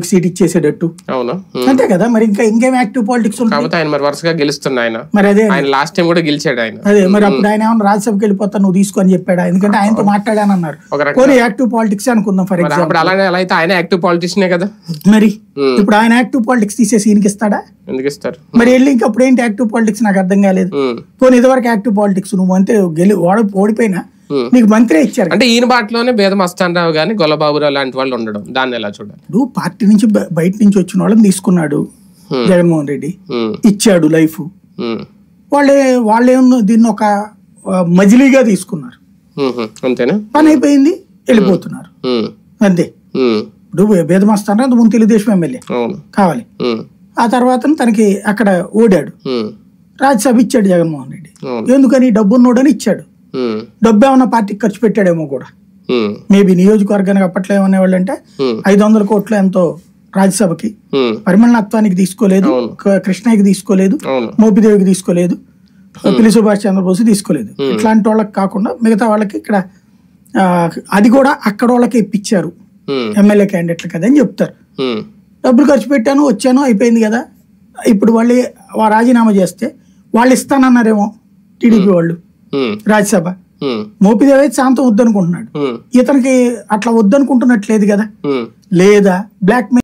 రాజ్యసభకి seat ఇచ్చేసేటట్టు అవును ఉమ్. అంతే కదా మరి ఇంకా ఇంకేం యాక్టివ్ పాలిటిక్స్ ఉంటుంది కాకపోతే ఆయన మరి వరుసగా గెలుస్తున్న ఆయన మరి అదే ఆయన లాస్ట్ టైం కూడా గెలిచాడు ఆయన అదే మరి అప్పుడు ఆయన ఏమన్నా రాజ్యసభకి వెళ్ళిపోతా నువ్వు తీసుకొని చెప్పాడా ఎందుకంటే ఆయనతో మాట్లాడాను అన్నారు ఒక రకంగా పోనీ యాక్టివ్ పాలిటిక్స్ అనుకుందాం ఫర్ మరి ఎగ్జాంపుల్ అప్పుడు అలానే ఎలా అయితే ఆయన యాక్టివ్ పాలిటిషియనే కదా మరి ఉమ్. ఇప్పుడు ఆయన యాక్టివ్ పాలిటిక్స్ తీసేసి ఈయనకి ఇస్తాడా ఎందుకు ఇస్తారు మరి వెళ్ళి ఇంకా అప్పుడు ఏంటి యాక్టివ్ పాలిటిక్స్ నాకు అర్థం కాలేదు ఉమ్. పోనీ ఇదివరకు యాక్టివ్ పాలిటిక్స్ నువ్వు అంతే గెలి ఓడి ఓడిపోయినా ఉమ్. నీకు మంత్రి ఇచ్చారు అంటే ఈయన బాటలోనే బేద మస్తానరావు గాని గొల్లబాబురావు లాంటి వాళ్ళు ఉండడం దాన్ని ఎలా చూడాలి ఇప్పుడు పార్టీ నుంచి బ- బయట నుంచి వచ్చిన వాళ్ళని తీసుకున్నాడు Hmm. జగన్మోహన్ రెడ్డి ఉమ్. ఇచ్చాడు లైఫ్ ఉమ్. వాళ్ళే వాళ్ళేమో దీన్ని ఒక ఆ, మజిలీగా తీసుకున్నారు ఉమ్. అంతేనా పని అయిపోయింది వెళ్ళిపోతున్నారు ఉమ్. అంతే ఉమ్. ఇప్పుడు భేదమస్తాను అంత ముందు తెలుగుదేశం ఎమ్మెల్యే అవును కావాలి ఉమ్. ఆ తర్వాత తనకి అక్కడ ఓడాడు ఉమ్. రాజ్యసభ ఇచ్చాడు జగన్మోహన్ రెడ్డి అవును ఎందుకని డబ్బు ఉన్నోడని ఇచ్చాడు ఉమ్. డబ్బు ఏమన్నా పార్టీకి ఖర్చు పెట్టాడేమో కూడా ఉమ్. మేబీ నియోజకవర్గానికి అప్పట్లో ఏమనేవాళ్ళు అంటే ఉమ్. ఐదు వందల కోట్లు ఎంతో రాజ్యసభకి ఉమ్. పరిమళనత్వానికి తీసుకోలేదు అవును. క- కృష్ణయ్యకి తీసుకోలేదు అవును మోపిదేవికి తీసుకోలేదు పిల్లి సుభాష్ చంద్రబోస్ తీసుకోలేదు ఇట్లాంటి వాళ్ళకి కాకుండా మిగతా వాళ్ళకి ఇక్కడ ఆ, అది కూడా అక్కడ వాళ్ళకి ఇప్పించారు ఉమ్. ఎమ్మెల్యే క్యాండిడేట్లు కదా అని చెప్తారు ఉమ్. డబ్బులు ఖర్చు పెట్టాను వచ్చాను అయిపోయింది కదా ఇప్పుడు వాళ్ళు వా- రాజీనామా చేస్తే వాళ్ళు ఇస్తానన్నారేమో టీడీపీ వాళ్ళు ఉమ్. రాజ్యసభ ఉమ్. మోపిదేవి అయితే శాంతం వద్దనుకుంటున్నాడు ఉమ్. ఇతనికి అట్లా వద్దనుకుంటున్నట్లేదు కదా ఉమ్. లేదా బ్లాక్